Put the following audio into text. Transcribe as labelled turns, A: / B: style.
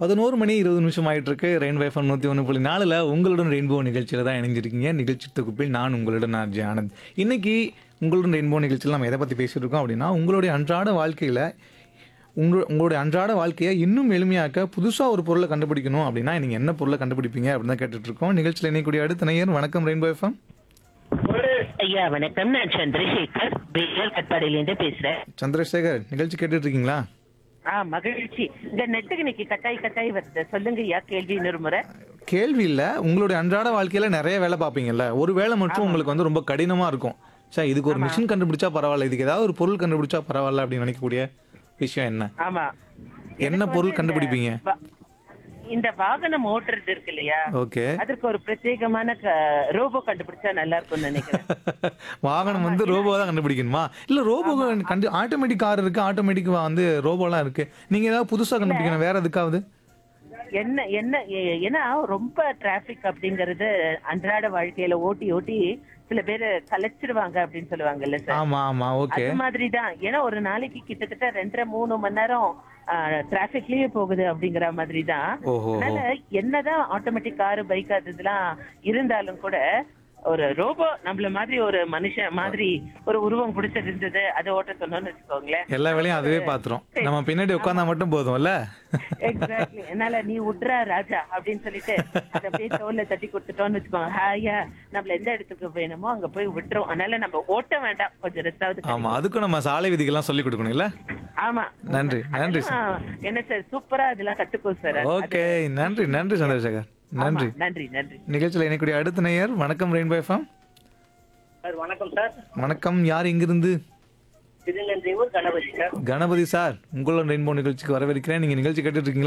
A: பதினோரு மணி இருபது நிமிஷம் ஆயிட்டு இருக்கு ரெயின்போ எஃப்எம் நூற்றி ஒன்று புள்ளி நாலில் உங்களுடன் ரெயின்போ நிகழ்ச்சியில் தான் இணைஞ்சிருக்கீங்க நிகழ்ச்சி தொகுப்பில் நான் உங்களுடன் ஆர்ஜி ஆனந்த் இன்னைக்கு உங்களுடன் ரெயின்போ நிகழ்ச்சியில் நம்ம எதை பற்றி பேசிட்டு இருக்கோம் அப்படின்னா உங்களுடைய அன்றாட வாழ்க்கையில் உங்கள் உங்களுடைய அன்றாட வாழ்க்கையை இன்னும் எளிமையாக்க புதுசாக ஒரு பொருளை கண்டுபிடிக்கணும் அப்படின்னா நீங்கள் என்ன பொருளை கண்டுபிடிப்பீங்க அப்படின்னு தான் கேட்டுட்டு இருக்கோம் நிகழ்ச்சியில் இணையக்கூடிய அடுத்த நேயர் வணக்கம் ரெயின்போ எஃப்எம்
B: ஐயா வணக்கம் நான் சந்திரசேகர் வேலூர் கட்பாடியிலேருந்து பேசுறேன்
A: சந்திரசேகர் நிகழ்ச்சி கேட்டுட்டு இருக்கீங்களா
B: ஆ மகிழ்ச்சி இந்த நெட்டுக்கு இன்னைக்கு கட்டாய் கட்டாய் வருது சொல்லுங்க ஐயா கேள்வி இன்னொரு முறை
A: கேள்வி இல்லை உங்களுடைய அன்றாட வாழ்க்கையில் நிறைய வேலை பார்ப்பீங்கல்ல ஒரு வேலை மட்டும் உங்களுக்கு வந்து ரொம்ப கடினமாக இருக்கும் சார் இதுக்கு ஒரு மிஷின் கண்டுபிடிச்சா பரவாயில்ல இதுக்கு ஏதாவது ஒரு பொருள் கண்டுபிடிச்சா பரவாயில்ல அப்படின்னு நினைக்கக்கூடிய விஷயம் என்ன
B: ஆமா
A: என்ன
B: எனக்கு
A: பொருள்
B: வந்து
A: கண்டுபிடிப்பீங்க
B: இந்த வா- இந்த வாகனம் ஓட்டுறது இருக்கு இல்லையா
A: ஓகே
B: அதற்கு ஒரு பிரத்யேகமான ரோபோ கண்டுபிடிச்சா நல்லா இருக்கும்னு நினைக்கிறேன்
A: வாகனம் வந்து ரோபோ தான் கண்டுபிடிக்கணுமா இல்லை ரோபோ கண்டு ஆட்டோமேட்டிக் கார் இருக்கு ஆட்டோமேட்டிக் வந்து ரோபோலாம் இருக்கு நீங்க ஏதாவது புதுசாக கண்டுபிடிக்கணும் வேற எதுக்காவது
B: என்ன என்ன ஏ- ஏன்னா ரொம்ப டிராபிக் அப்படிங்கறது அன்றாட வாழ்க்கையில ஓட்டி ஓட்டி சில பேர் கலைச்சிடுவாங்க அப்படின்னு சொல்லுவாங்கல்ல சார்
A: ஆமா ஆமா ஓகே
B: அது மாதிரி தான் ஏன்னா ஒரு நாளைக்கு கிட்டத்தட்ட ரெண்டரை மூணு மணி நேரம் டிராபிக்லயே போகுது அப்படிங்கிற மாதிரி தான்
A: ஓஹோ
B: அதனால என்னதான் ஆட்டோமேட்டிக் காரு பைக் அது இதெல்லாம் இருந்தாலும் கூட ஒரு ரோபோ நம்மள மாதிரி ஒரு மனுஷன் மாதிரி ஒரு உருவம் பிடிச்சது இருந்தது அதை ஓட்ட சொன்னோம்னு வச்சுக்கோங்களேன்
A: எல்லா வேலையும் அதுவே பாத்துரும் நம்ம பின்னாடி உட்காந்தா மட்டும் போதும்ல
B: எக்ஸாக்ட்லி என்னால நீ விட்றா ராஜா அப்படின்னு சொல்லிட்டு அதை அப்படியே தோல்ல தட்டி கொடுத்துட்டோம்னு வச்சுக்கோங்க ஹாயா நம்மள எந்த இடத்துக்கு வேணுமோ அங்க போய் விட்டுரும் அதனால நம்ம ஓட்ட வேண்டாம் கொஞ்சம் ரெஸ்டாவது
A: ஆமா அதுக்கும் நம்ம சாலை விதிகள்லாம் சொல்லி கொடுக்கணும் இல்ல
B: ஆமா
A: நன்றி நன்றி சார்
B: அதெல்லாம் என்ன சார் சூப்பரா இதெல்லாம் கத்துக்கோ சார்
A: ஓகே நன்றி நன்றி சந்திரசேகர் நன்றி
B: நன்றி நன்றி
A: நிகழ்ச்சியில் இணைக்கூடிய அடுத்த நேயர் வணக்கம் ரெயின்போ எஃப்எம்
C: சார் வணக்கம் சார்
A: வணக்கம் யார் இங்கிருந்து
C: திருநெல்வேலூர் கணபதி சார்
A: கணபதி சார் உங்களோட ரெயின்போ நிகழ்ச்சிக்கு வரவேற்கிறேன் நீங்க நிகழ்ச்சி கேட்டுட்டு இருக்கீங்களா